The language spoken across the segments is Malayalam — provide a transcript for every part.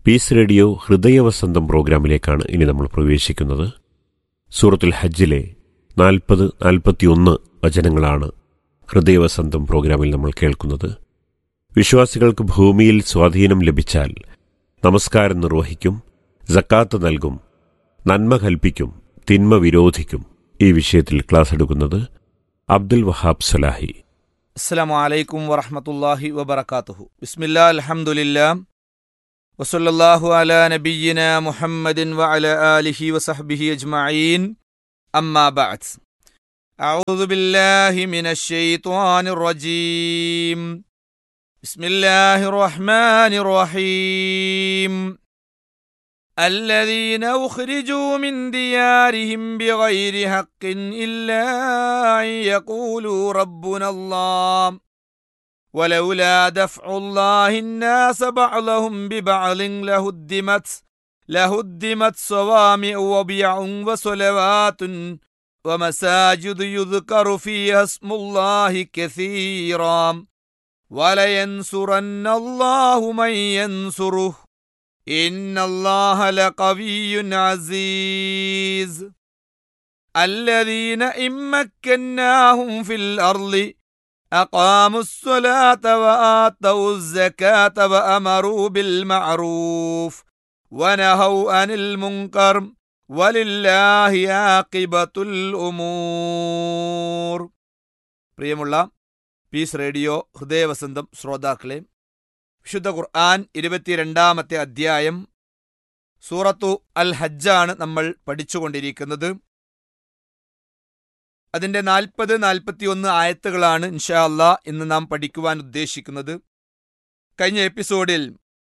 പീസ് റേഡിയോ ഹൃദയവസന്തം പ്രോഗ്രാമിലേക്കാണ് ഇനി നമ്മൾ പ്രവേശിക്കുന്നത് സൂറത്തുൽ ഹജ്ജിലെ നാൽപ്പത് നാൽപ്പത്തിയൊന്ന് വചനങ്ങളാണ് ഹൃദയവസന്തം പ്രോഗ്രാമിൽ നമ്മൾ കേൾക്കുന്നത് വിശ്വാസികൾക്ക് ഭൂമിയിൽ സ്വാധീനം ലഭിച്ചാൽ നമസ്കാരം നിർവഹിക്കും ജക്കാത്ത് നൽകും നന്മ കൽപ്പിക്കും തിന്മ വിരോധിക്കും ഈ വിഷയത്തിൽ ക്ലാസ് എടുക്കുന്നത് അബ്ദുൽ വഹാബ് സലാഹി അസ്സാം വലൈക്കും വറഹമത്തല്ലാഹി വബർക്കാത്തുഹു ബിസ്മില്ലാ അൽഹംദുലില്ലാ വസല്ലല്ലാഹു അലാ നബിയ്യിന മുഹമ്മദിൻ വഅല ആലിഹി വസഹ്ബിഹി അജ്മഈൻ അമ്മാ ബഅദ് أعوذ بالله من الشيطان الرجيم بسم الله الرحمن الرحيم الذين أخرجوا من ديارهم بغير حق إلا أن يقولوا ربنا الله ولولا دفع الله الناس بعضهم ببعض لهدمت لهدمت صوامع وبيع وصلوات ومساجد يذكر فيها اسم الله كثيرا ولينصرن الله من ينصره إن الله لقوي عزيز الذين إن مكناهم في الأرض أقاموا الصلاة وآتوا الزكاة وأمروا بالمعروف ونهوا عن المنكر ولله عاقبة الأمور പ്രിയമുള്ള പീസ് റേഡിയോ ഹൃദയവസന്തം ശ്രോതാക്കളെ വിശുദ്ധ ഖുർആൻ ഇരുപത്തിരണ്ടാമത്തെ അധ്യായം സൂറത്തു അൽ ഹജ്ജാണ് നമ്മൾ പഠിച്ചുകൊണ്ടിരിക്കുന്നത് അതിന്റെ നാൽപ്പത് നാൽപ്പത്തിയൊന്ന് ആയത്തുകളാണ് ഇൻഷാ അല്ലാ ഇന്ന് നാം പഠിക്കുവാൻ ഉദ്ദേശിക്കുന്നത് കഴിഞ്ഞ എപ്പിസോഡിൽ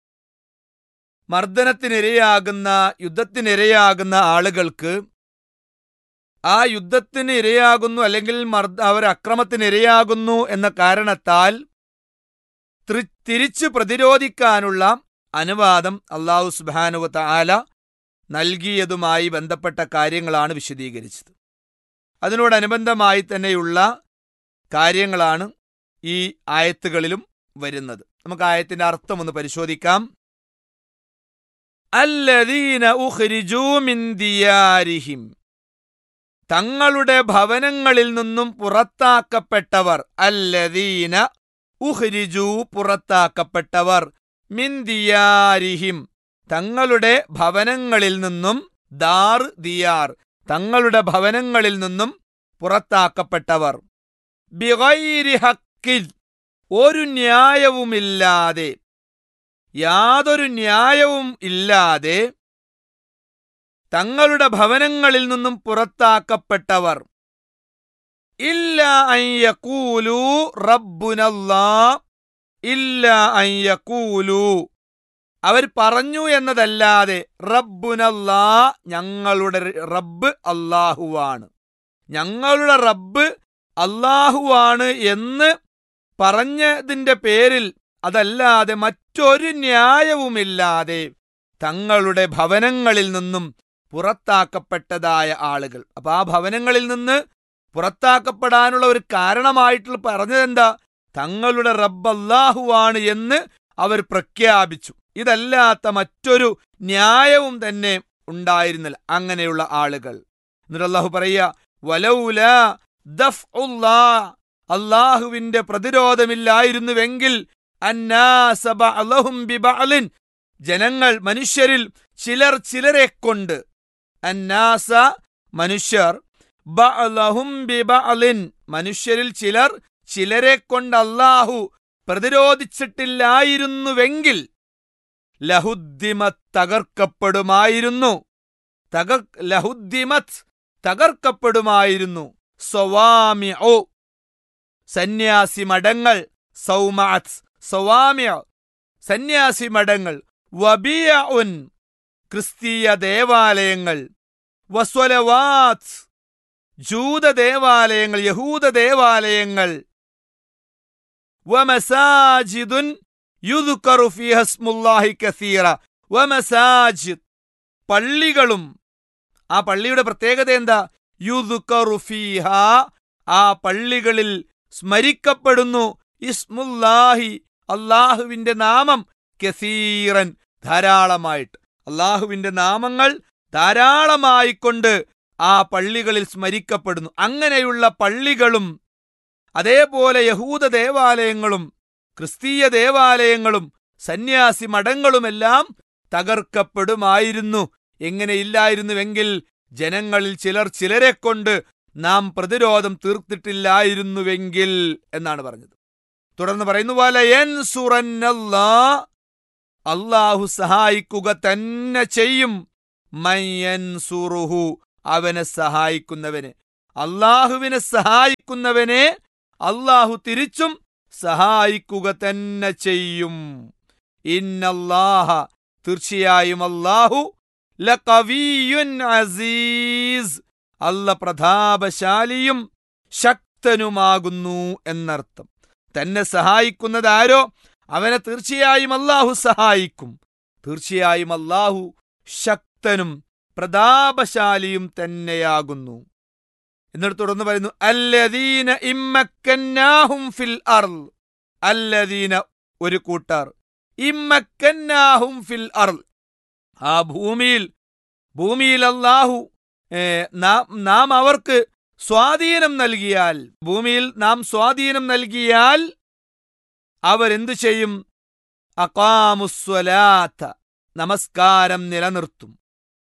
മർദ്ദനത്തിനിരയാകുന്ന യുദ്ധത്തിനിരയാകുന്ന ആളുകൾക്ക് ആ യുദ്ധത്തിന് ഇരയാകുന്നു അല്ലെങ്കിൽ മർദ്ദ അവർ അക്രമത്തിന് ഇരയാകുന്നു എന്ന കാരണത്താൽ ത്രി- തിരിച്ചു പ്രതിരോധിക്കാനുള്ള അനുവാദം അള്ളാഹു സുബാനുവ താല നൽകിയതുമായി ബന്ധപ്പെട്ട കാര്യങ്ങളാണ് വിശദീകരിച്ചത് അതിനോടനുബന്ധമായി തന്നെയുള്ള കാര്യങ്ങളാണ് ഈ ആയത്തുകളിലും വരുന്നത് നമുക്ക് ആയത്തിന്റെ അർത്ഥം ഒന്ന് പരിശോധിക്കാം അല്ലദീന ഉഖ്രിജൂ മിൻ ദിയാരിഹിം തങ്ങളുടെ ഭവനങ്ങളിൽ നിന്നും പുറത്താക്കപ്പെട്ടവർ അല്ലദീന ഉഹ്രിജു പുറത്താക്കപ്പെട്ടവർ മിന്ദിയാരിഹിം തങ്ങളുടെ ഭവനങ്ങളിൽ നിന്നും ദാർ ദിയാർ തങ്ങളുടെ ഭവനങ്ങളിൽ നിന്നും പുറത്താക്കപ്പെട്ടവർ ബിഗൈരി ഹക്കിൽ ഒരു ന്യായവുമില്ലാതെ യാതൊരു ന്യായവും ഇല്ലാതെ തങ്ങളുടെ ഭവനങ്ങളിൽ നിന്നും പുറത്താക്കപ്പെട്ടവർ ഇല്ല അയ്യക്കൂലു റബ്ബുനല്ലാ ഇല്ല അയ്യക്കൂലു അവർ പറഞ്ഞു എന്നതല്ലാതെ റബ്ബുനല്ലാ ഞങ്ങളുടെ റബ്ബ് അള്ളാഹുവാണ് ഞങ്ങളുടെ റബ്ബ് അള്ളാഹുവാണ് എന്ന് പറഞ്ഞതിന്റെ പേരിൽ അതല്ലാതെ മറ്റൊരു ന്യായവുമില്ലാതെ തങ്ങളുടെ ഭവനങ്ങളിൽ നിന്നും പുറത്താക്കപ്പെട്ടതായ ആളുകൾ അപ്പൊ ആ ഭവനങ്ങളിൽ നിന്ന് പുറത്താക്കപ്പെടാനുള്ള ഒരു കാരണമായിട്ടുള്ള പറഞ്ഞതെന്താ തങ്ങളുടെ റബ്ബ് അല്ലാഹുവാണ് എന്ന് അവർ പ്രഖ്യാപിച്ചു ഇതല്ലാത്ത മറ്റൊരു ന്യായവും തന്നെ ഉണ്ടായിരുന്നില്ല അങ്ങനെയുള്ള ആളുകൾ എന്നിട്ട് അള്ളാഹു പറയുക വലൗല ദഫ് അള്ളാഹുവിന്റെ പ്രതിരോധമില്ലായിരുന്നുവെങ്കിൽ അന്നാസ ബഅ്ളഹും ബിബഅ്ളിൻ ജനങ്ങൾ മനുഷ്യരിൽ ചിലർ ചിലരെ കൊണ്ട് അന്നാസ മനുഷ്യർ ബഅ്ളഹും ബിബഅ്ളിൻ മനുഷ്യരിൽ ചിലർ ചിലരെ കൊണ്ട് അല്ലാഹു പ്രതിരോധിച്ചിട്ടില്ലായിരുന്നുവെങ്കിൽ ലഹുദ്ദിമത് തകർക്കപ്പെടുമായിരുന്നു തകർ ലഹുദ്ദിമത് തകർക്കപ്പെടുമായിരുന്നു സ്വവാമി ഓ സന്യാസി മഠങ്ങൾ സൗമാത് സവാമ്യ സന്യാസി മഠങ്ങൾ വബിയ ഉൻ ക്രിസ്തീയ ദേവാലയങ്ങൾ വസ്വലവാത് ജൂത ദേവാലയങ്ങൾ യഹൂദ ദേവാലയങ്ങൾ വമസാജിദുൻ യുദ്കറു ഫീഹ ഇസ്മുല്ലാഹി കസീറ വമസാജിദ് പള്ളികളും ആ പള്ളിയുടെ പ്രത്യേകത എന്താ യുദ്കറു ഫീഹ ആ പള്ളികളിൽ സ്മരിക്കപ്പെടുന്നു ഇസ്മുല്ലാഹി അള്ളാഹുവിന്റെ നാമം കസീറൻ ധാരാളമായിട്ട് അള്ളാഹുവിന്റെ നാമങ്ങൾ ധാരാളമായിക്കൊണ്ട് ആ പള്ളികളിൽ സ്മരിക്കപ്പെടുന്നു അങ്ങനെയുള്ള പള്ളികളും അതേപോലെ യഹൂദ ദേവാലയങ്ങളും ക്രിസ്തീയ ദേവാലയങ്ങളും സന്യാസി മഠങ്ങളുമെല്ലാം തകർക്കപ്പെടുമായിരുന്നു എങ്ങനെയില്ലായിരുന്നുവെങ്കിൽ ജനങ്ങളിൽ ചിലർ ചിലരെ കൊണ്ട് നാം പ്രതിരോധം തീർത്തിട്ടില്ലായിരുന്നുവെങ്കിൽ എന്നാണ് പറഞ്ഞത് തുടർന്ന് പറയുന്നു പോലെ അള്ളാഹു സഹായിക്കുക തന്നെ ചെയ്യും മയ്യൻസുറുഹു അവനെ സഹായിക്കുന്നവനെ അള്ളാഹുവിനെ സഹായിക്കുന്നവനെ അള്ളാഹു തിരിച്ചും സഹായിക്കുക തന്നെ ചെയ്യും ഇന്നല്ലാഹ തീർച്ചയായും അള്ളാഹു ലഖവിയുൻ അസീസ് അല്ല പ്രതാപശാലിയും ശക്തനുമാകുന്നു എന്നർത്ഥം തന്നെ സഹായിക്കുന്നത് ആരോ അവനെ തീർച്ചയായും അള്ളാഹു സഹായിക്കും തീർച്ചയായും അള്ളാഹു ശക്തനും പ്രതാപശാലിയും തന്നെയാകുന്നു എന്നിട്ട് തുടർന്ന് പറയുന്നു അല്ലദീന ഇമ്മക്കന്നാഹും ഫിൽ അർൾ അല്ലദീന ഒരു കൂട്ടർ ഇമ്മക്കന്നാഹും ഫിൽ അർൾ ആ ഭൂമിയിൽ ഭൂമിയിൽ അല്ലാഹു ഏ, നാം നാം അവർക്ക് സ്വാധീനം നൽകിയാൽ ഭൂമിയിൽ നാം സ്വാധീനം നൽകിയാൽ അവരെന്തു ചെയ്യും അക്കാമുസ്വലാത്ത നമസ്കാരം നിലനിർത്തും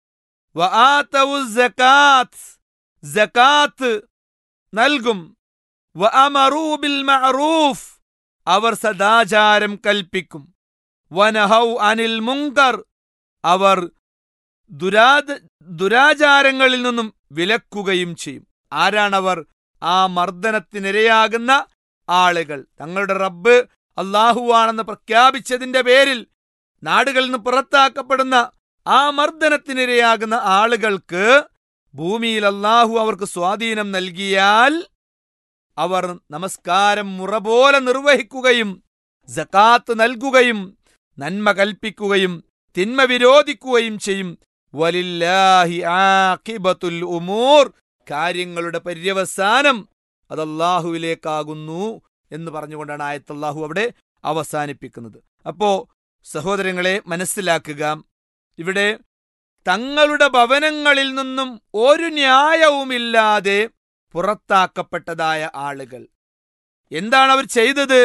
വആതവു സകാത്ത് സകാത്ത് നൽകും വഅമറൂ ബിൽ മഅറൂഫ് അവർ സദാചാരം കൽപ്പിക്കും വനഹൗ അനിൽ മുങ്കർ അവർ ദുരാദ ദുരാചാരങ്ങളിൽ നിന്നും വിലക്കുകയും ചെയ്യും ആരാണവർ ആ മർദ്ദനത്തിനിരയാകുന്ന ആളുകൾ തങ്ങളുടെ റബ്ബ് അള്ളാഹുവാണെന്ന് പ്രഖ്യാപിച്ചതിന്റെ പേരിൽ നാടുകളിൽ നിന്ന് പുറത്താക്കപ്പെടുന്ന ആ മർദ്ദനത്തിനിരയാകുന്ന ആളുകൾക്ക് ഭൂമിയിൽ അള്ളാഹു അവർക്ക് സ്വാധീനം നൽകിയാൽ അവർ നമസ്കാരം മുറ പോലെ നിർവഹിക്കുകയും ജക്കാത്ത് നൽകുകയും നന്മ കൽപ്പിക്കുകയും തിന്മ വിരോധിക്കുകയും ചെയ്യും വലില്ലാഹി ആഖിബത്തുൽ ഉമൂർ കാര്യങ്ങളുടെ പര്യവസാനം അത് അള്ളാഹുവിലേക്കാകുന്നു എന്ന് പറഞ്ഞുകൊണ്ടാണ് ആയത്ത് അള്ളാഹു അവിടെ അവസാനിപ്പിക്കുന്നത് അപ്പോ സഹോദരങ്ങളെ മനസ്സിലാക്കുക ഇവിടെ തങ്ങളുടെ ഭവനങ്ങളിൽ നിന്നും ഒരു ന്യായവുമില്ലാതെ പുറത്താക്കപ്പെട്ടതായ ആളുകൾ എന്താണ് അവർ ചെയ്തത്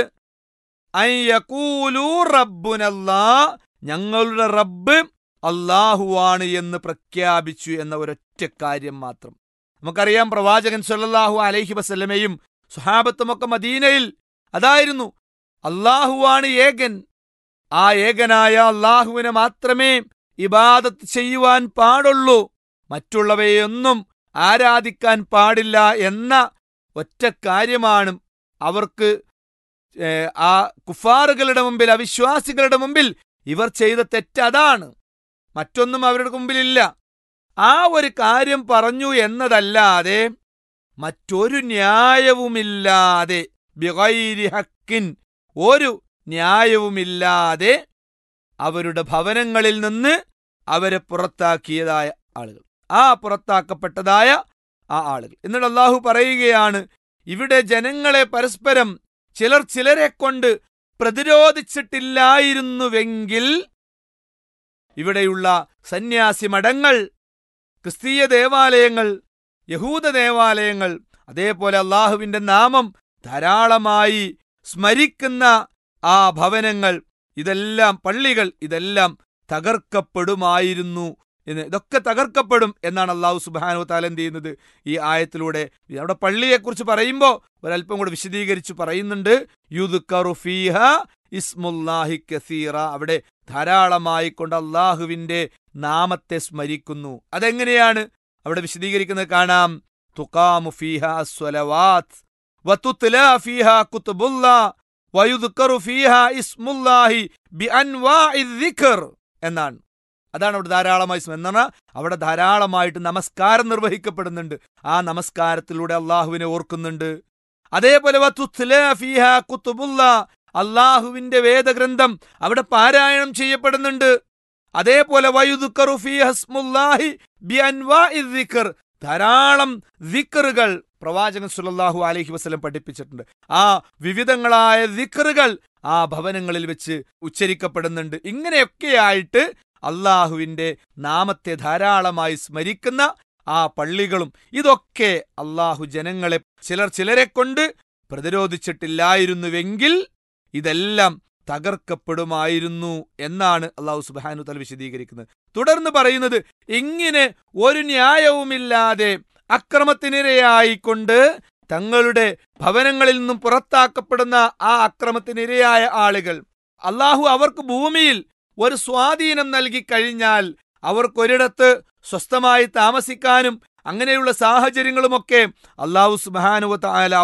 അയ്യകൂലൂ റബ്ബുനല്ലാ ഞങ്ങളുടെ റബ്ബ് അള്ളാഹുവാണ് എന്ന് പ്രഖ്യാപിച്ചു എന്ന ഒരൊറ്റ കാര്യം മാത്രം നമുക്കറിയാം പ്രവാചകൻ സല്ലല്ലാഹു അലൈഹി വസല്ലമയും സുഹാബത്തുമൊക്കെ മദീനയിൽ അതായിരുന്നു അള്ളാഹുവാണ് ഏകൻ ആ ഏകനായ അള്ളാഹുവിനെ മാത്രമേ ഇബാദത്ത് ചെയ്യുവാൻ പാടുള്ളൂ മറ്റുള്ളവയൊന്നും ആരാധിക്കാൻ പാടില്ല എന്ന ഒറ്റ കാര്യമാണ് അവർക്ക് ഏഹ്, ആ കുഫാറുകളുടെ മുമ്പിൽ അവിശ്വാസികളുടെ മുമ്പിൽ ഇവർ ചെയ്ത തെറ്റ് അതാണ് മറ്റൊന്നും അവരുടെ മുമ്പിലില്ല ആ ഒരു കാര്യം പറഞ്ഞു എന്നതല്ലാതെ മറ്റൊരു ന്യായവുമില്ലാതെ ബിഗൈരി ഹക്കിൻ ഒരു ന്യായവുമില്ലാതെ അവരുടെ ഭവനങ്ങളിൽ നിന്ന് അവരെ പുറത്താക്കിയതായ ആളുകൾ ആ പുറത്താക്കപ്പെട്ടതായ ആ ആളുകൾ എന്നിട്ട് അള്ളാഹു പറയുകയാണ് ഇവിടെ ജനങ്ങളെ പരസ്പരം ചിലർ ചിലരെ കൊണ്ട് പ്രതിരോധിച്ചിട്ടില്ലായിരുന്നുവെങ്കിൽ ഇവിടെയുള്ള സന്യാസി മഠങ്ങൾ ക്രിസ്തീയ ദേവാലയങ്ങൾ യഹൂദ ദേവാലയങ്ങൾ അതേപോലെ അള്ളാഹുവിന്റെ നാമം ധാരാളമായി സ്മരിക്കുന്ന ആ ഭവനങ്ങൾ ഇതെല്ലാം പള്ളികൾ ഇതെല്ലാം തകർക്കപ്പെടുമായിരുന്നു എന്ന് ഇതൊക്കെ തകർക്കപ്പെടും എന്നാണ് അള്ളാഹു സുബാനു താല എന്ത് ചെയ്യുന്നത് ഈ ആയത്തിലൂടെ അവിടെ പള്ളിയെക്കുറിച്ച് പറയുമ്പോൾ ഒരല്പം കൂടെ വിശദീകരിച്ച് പറയുന്നുണ്ട് യുദ്ക്കറു ഫീഹ ഇസ്മുല്ലാഹി കസീറ അവിടെ ധാരാളമായി കൊണ്ട് അള്ളാഹുവിന്റെ നാമത്തെ സ്മരിക്കുന്നു അതെങ്ങനെയാണ് അവിടെ വിശദീകരിക്കുന്നത് കാണാം തുഖാമു ഫീഹ സ്വലവാത്ത് വതുത്ല ഫീഹ കുത്തുബുല്ലാ വയുദ്ക്കറു ഫീഹ ഇസ്മുല്ലാഹി ബി അൻവാഇ ദിക്ർ എന്നാണ് അതാണ് അവിടെ ധാരാളമായി സ്മ- എന്ന് പറഞ്ഞാൽ അവിടെ ധാരാളമായിട്ട് നമസ്കാരം നിർവഹിക്കപ്പെടുന്നുണ്ട് ആ നമസ്കാരത്തിലൂടെ അള്ളാഹുവിനെ ഓർക്കുന്നുണ്ട് അതേപോലെ വതുത്ല ഫീഹ കുത്തുബുല്ലാ അള്ളാഹുവിന്റെ വേദഗ്രന്ഥം അവിടെ പാരായണം ചെയ്യപ്പെടുന്നുണ്ട് അതേപോലെ വയുദുക്കറു ഫീ ഹസ്മുല്ലാഹി ബി അൻവാഇ ദിക്ർ ധാരാളം ദിക്റുകൾ പ്രവാചകൻ സുല്ലല്ലാഹു അലൈഹി വസല്ലം പഠിപ്പിച്ചിട്ടുണ്ട് ആ വിവിധങ്ങളായ ദിക്റുകൾ ആ ഭവനങ്ങളിൽ വെച്ച് ഉച്ചരിക്കപ്പെടുന്നുണ്ട് ഇങ്ങനെയൊക്കെയായിട്ട് അള്ളാഹുവിന്റെ നാമത്തെ ധാരാളമായി സ്മരിക്കുന്ന ആ പള്ളികളും ഇതൊക്കെ അള്ളാഹു ജനങ്ങളെ ചിലർ ചിലരെ കൊണ്ട് പ്രതിരോധിച്ചിട്ടില്ലായിരുന്നുവെങ്കിൽ ഇതെല്ലാം തകർക്കപ്പെടുമായിരുന്നു എന്നാണ് അള്ളാഹു സുബാനു തല വിശദീകരിക്കുന്നത് തുടർന്ന് പറയുന്നത് ഇങ്ങനെ ഒരു ന്യായവുമില്ലാതെ അക്രമത്തിനിരയായിക്കൊണ്ട് തങ്ങളുടെ ഭവനങ്ങളിൽ നിന്നും പുറത്താക്കപ്പെടുന്ന ആ അക്രമത്തിനിരയായ ആളുകൾ അള്ളാഹു അവർക്ക് ഭൂമിയിൽ ഒരു സ്വാധീനം നൽകി കഴിഞ്ഞാൽ അവർക്കൊരിടത്ത് സ്വസ്ഥമായി താമസിക്കാനും അങ്ങനെയുള്ള സാഹചര്യങ്ങളുമൊക്കെ അള്ളാഹു സുബാനുവ താല